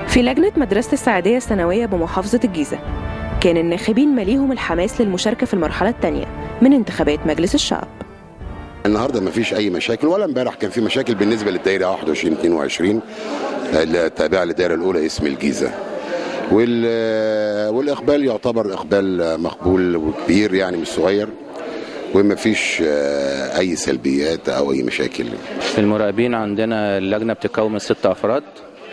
في لجنة مدرسة السعدية الثانوية بمحافظة الجيزة كان الناخبين مليهم الحماس للمشاركة في المرحلة الثانية من انتخابات مجلس الشعب النهارده ما فيش اي مشاكل ولا امبارح كان في مشاكل بالنسبه للدائره 21 22 التابعه للدائره الاولى اسم الجيزه وال- والاقبال يعتبر اقبال مقبول وكبير يعني مش صغير وما فيش آه، اي سلبيات او اي مشاكل في المراقبين عندنا اللجنة بتتكون من ست أفراد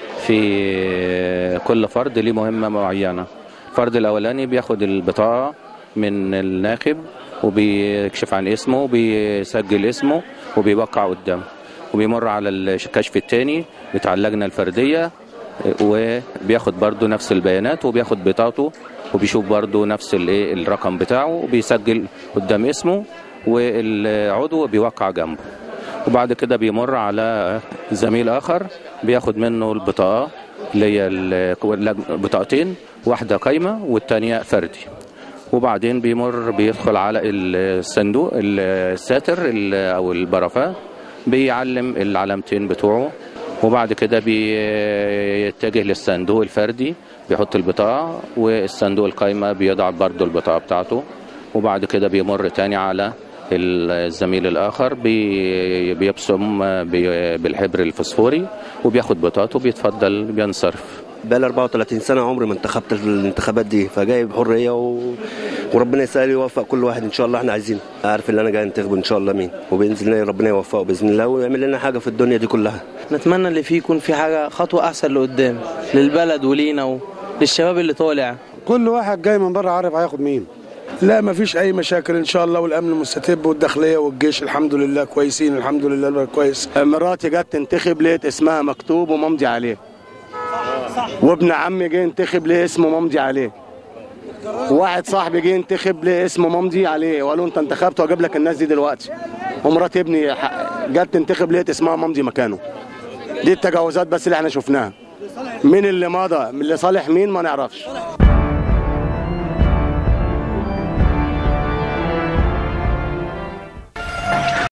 في كل فرد ليه مهمة معينة الفرد الأولاني بياخد البطاقة من الناخب وبيكشف عن اسمه وبيسجل اسمه وبيوقع قدامه وبيمر على الكشف التاني بتاع اللجنة الفردية وبياخد برضو نفس البيانات وبياخد بطاقته وبيشوف برضو نفس الايه الرقم بتاعه وبيسجل قدام اسمه والعضو بيوقع جنبه وبعد كده بيمر على زميل اخر بياخد منه البطاقه اللي هي ال- بطاقتين واحده قايمه والتانيه فردي وبعدين بيمر بيدخل على الصندوق الساتر ال- او البرافان بيعلم العلامتين بتوعه وبعد كده بيتجه للصندوق الفردي بيحط البطاقة والصندوق القايمة بيضع برضه البطاقة بتاعته وبعد كده بيمر تاني على الزميل الآخر بي- بيبصم بي- بالحبر الفسفوري وبياخد بطاقته بيتفضل بينصرف بقالي 34 سنه عمري ما انتخبت الانتخابات دي فجاي بحريه و... وربنا يسهل يوفق كل واحد ان شاء الله احنا عايزينه عارف اللي انا جاي انتخبه ان شاء الله مين وباذن الله ربنا يوفقه باذن الله ويعمل لنا حاجه في الدنيا دي كلها نتمنى اللي فيه يكون في حاجة خطوة أحسن لقدام للبلد ولينا وللشباب اللي طالع كل واحد جاي من بره عارف هياخد مين لا ما فيش اي مشاكل ان شاء الله والامن مستتب والداخليه والجيش الحمد لله كويسين الحمد لله البلد كويس مراتي جت تنتخب لقيت اسمها مكتوب وممضي عليه وابن عمي جه ينتخب ليه اسمه ممضي عليه واحد صاحبي جه ينتخب ليه اسمه ممضي عليه وقالوا انت انتخبت واجيب لك الناس دي دلوقتي ومرات ابني ح- جت تنتخب لقيت اسمها ممضي مكانه دي التجاوزات بس اللي احنا شفناها مين اللي مضى من اللي صالح مين ما نعرفش